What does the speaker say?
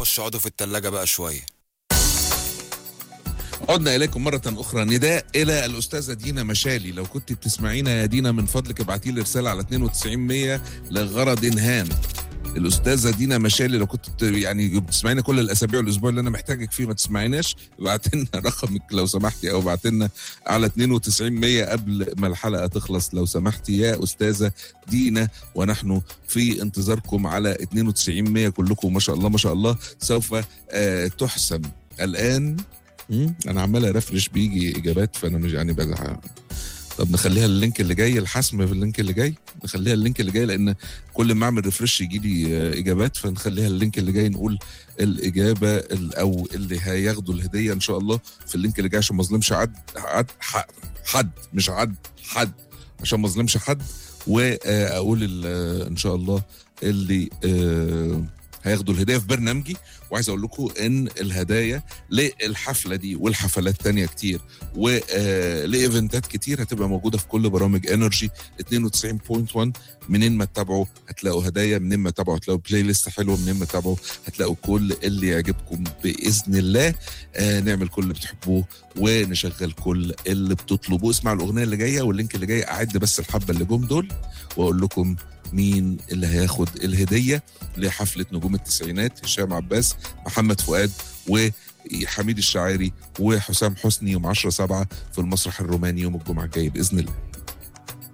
خش اقعدوا في التلاجة بقى شوية عدنا اليكم مره اخرى نداء الى الاستاذه دينا مشالي لو كنت بتسمعينا يا دينا من فضلك ابعتي لي رساله على 9200 لغرض هام الاستاذه دينا مشالي لو كنت بت- يعني بتسمعينا كل الاسابيع والاسبوع اللي انا محتاجك فيه ما تسمعيناش ابعت لنا رقمك لو سمحتي او ابعت لنا على 9200 قبل ما الحلقه تخلص لو سمحتي يا استاذه دينا ونحن في انتظاركم على 9200 كلكم ما شاء الله ما شاء الله سوف آه تحسم الان مم، انا عمال ارفرش بيجي اجابات فانا مش يعني بزعل طب نخليها اللينك اللي جاي الحسم في اللينك اللي جاي نخليها اللينك اللي جاي لان كل ما اعمل ريفرش يجي لي آه، اجابات فنخليها اللينك اللي جاي نقول الاجابه ال- او اللي هياخدوا الهديه ان شاء الله في اللينك اللي جاي عشان ما اظلمش عد عد ح- حد مش عد حد عشان ما اظلمش حد واقول ال- ان شاء الله اللي آه، هياخدوا الهديه في برنامجي وعايز اقول لكم ان الهدايا للحفله دي والحفلات تانية كتير ولايفنتات كتير هتبقى موجوده في كل برامج انرجي 92.1 منين ما تتابعوا هتلاقوا هدايا منين ما تتابعوا هتلاقوا بلاي ليست حلوه منين ما تتابعوا هتلاقوا كل اللي يعجبكم باذن الله آه نعمل كل اللي بتحبوه ونشغل كل اللي بتطلبوه اسمعوا الاغنيه اللي جايه واللينك اللي جاي اعد بس الحبه اللي جم دول واقول لكم مين اللي هياخد الهديه لحفله نجوم التسعينات هشام عباس محمد فؤاد وحميد الشاعري وحسام حسني يوم 10 7 في المسرح الروماني يوم الجمعه الجاي باذن الله